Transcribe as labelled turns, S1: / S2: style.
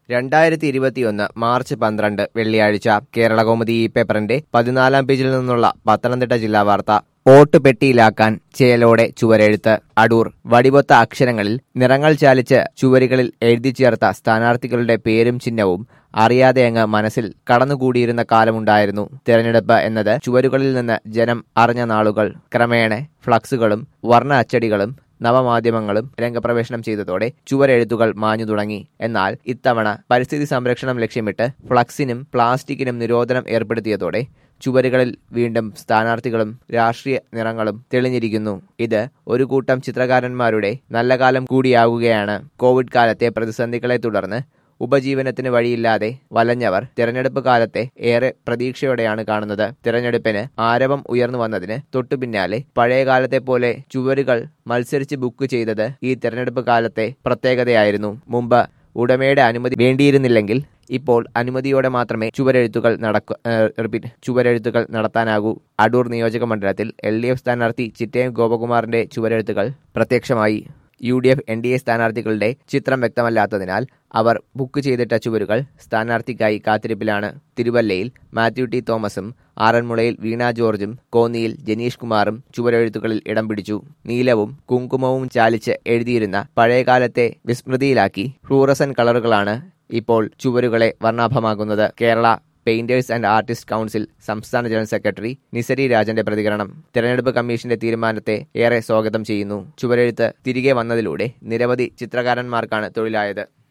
S1: രണ്ടായിരത്തി ഇരുപത്തിയൊന്ന് മാർച്ച് പന്ത്രണ്ട് വെള്ളിയാഴ്ച കേരളകൗമുദി ഈ പേപ്പറിന്റെ പതിനാലാം പേജിൽ നിന്നുള്ള പത്തനംതിട്ട ജില്ലാ വാർത്ത വോട്ട് പെട്ടിയിലാക്കാൻ ചേലോടെ ചുവരെഴുത്ത് അടൂർ വടിവൊത്ത അക്ഷരങ്ങളിൽ നിറങ്ങൾ ചാലിച്ച് ചുവരുകളിൽ എഴുതി ചേർത്ത സ്ഥാനാർത്ഥികളുടെ പേരും ചിഹ്നവും അറിയാതെ അങ്ങ് മനസ്സിൽ കടന്നുകൂടിയിരുന്ന കാലമുണ്ടായിരുന്നു തിരഞ്ഞെടുപ്പ് എന്നത് ചുവരുകളിൽ നിന്ന് ജനം അറിഞ്ഞ നാളുകൾ ക്രമേണ ഫ്ലക്സുകളും വർണ്ണ അച്ചടികളും നവമാധ്യമങ്ങളും രംഗപ്രവേശനം ചെയ്തതോടെ ചുവരെഴുത്തുകൾ മാഞ്ഞു തുടങ്ങി എന്നാൽ ഇത്തവണ പരിസ്ഥിതി സംരക്ഷണം ലക്ഷ്യമിട്ട് ഫ്ലക്സിനും പ്ലാസ്റ്റിക്കിനും നിരോധനം ഏർപ്പെടുത്തിയതോടെ ചുവരുകളിൽ വീണ്ടും സ്ഥാനാർത്ഥികളും രാഷ്ട്രീയ നിറങ്ങളും തെളിഞ്ഞിരിക്കുന്നു ഇത് ഒരു കൂട്ടം ചിത്രകാരന്മാരുടെ നല്ല കാലം കൂടിയാകുകയാണ് കോവിഡ് കാലത്തെ പ്രതിസന്ധികളെ തുടർന്ന് ഉപജീവനത്തിന് വഴിയില്ലാതെ വലഞ്ഞവർ തിരഞ്ഞെടുപ്പ് കാലത്തെ ഏറെ പ്രതീക്ഷയോടെയാണ് കാണുന്നത് തിരഞ്ഞെടുപ്പിന് ആരവം ഉയർന്നു വന്നതിന് തൊട്ടു പിന്നാലെ പഴയ കാലത്തെ പോലെ ചുവരുകൾ മത്സരിച്ച് ബുക്ക് ചെയ്തത് ഈ തിരഞ്ഞെടുപ്പ് കാലത്തെ പ്രത്യേകതയായിരുന്നു മുമ്പ് ഉടമയുടെ അനുമതി വേണ്ടിയിരുന്നില്ലെങ്കിൽ ഇപ്പോൾ അനുമതിയോടെ മാത്രമേ ചുവരെഴുത്തുകൾ നടക്കു റിപ്പീറ്റ് ചുവരെഴുത്തുകൾ നടത്താനാകൂ അടൂർ നിയോജക മണ്ഡലത്തിൽ എൽ ഡി എഫ് സ്ഥാനാർത്ഥി ചിറ്റയം ഗോപകുമാറിന്റെ ചുവരെഴുത്തുകൾ പ്രത്യക്ഷമായി U D F N D A സ്ഥാനാർത്ഥികളുടെ ചിത്രം വ്യക്തമല്ലാത്തതിനാൽ അവർ ബുക്ക് ചെയ്തിട്ട ചുവരുകൾ സ്ഥാനാർത്ഥിക്കായി കാത്തിരിപ്പിലാണ് തിരുവല്ലയിൽ മാത്യു ടി തോമസും ആറന്മുളയിൽ വീണ ജോർജും കോന്നിയിൽ ജനീഷ് കുമാറും ചുവരെഴുത്തുകളിൽ ഇടം പിടിച്ചു നീലവും കുങ്കുമവും ചാലിച്ച് എഴുതിയിരുന്ന പഴയകാലത്തെ വിസ്മൃതിയിലാക്കി ഫ്ലൂറസൻ കളറുകളാണ് ഇപ്പോൾ ചുവരുകളെ വർണ്ണാഭമാകുന്നത് Kerala painters and artist council സംസ്ഥാന ജനറൽ സെക്രട്ടറി നിസരി രാജന്റെ പ്രതികരണം തെരഞ്ഞെടുപ്പ് കമ്മീഷന്റെ തീരുമാനത്തെ ഏറെ സ്വാഗതം ചെയ്യുന്നു ചുവരെഴുത്ത് തിരികെ വന്നതിലൂടെ നിരവധി ചിത്രകാരന്മാർക്കാണ് തൊഴിലായത്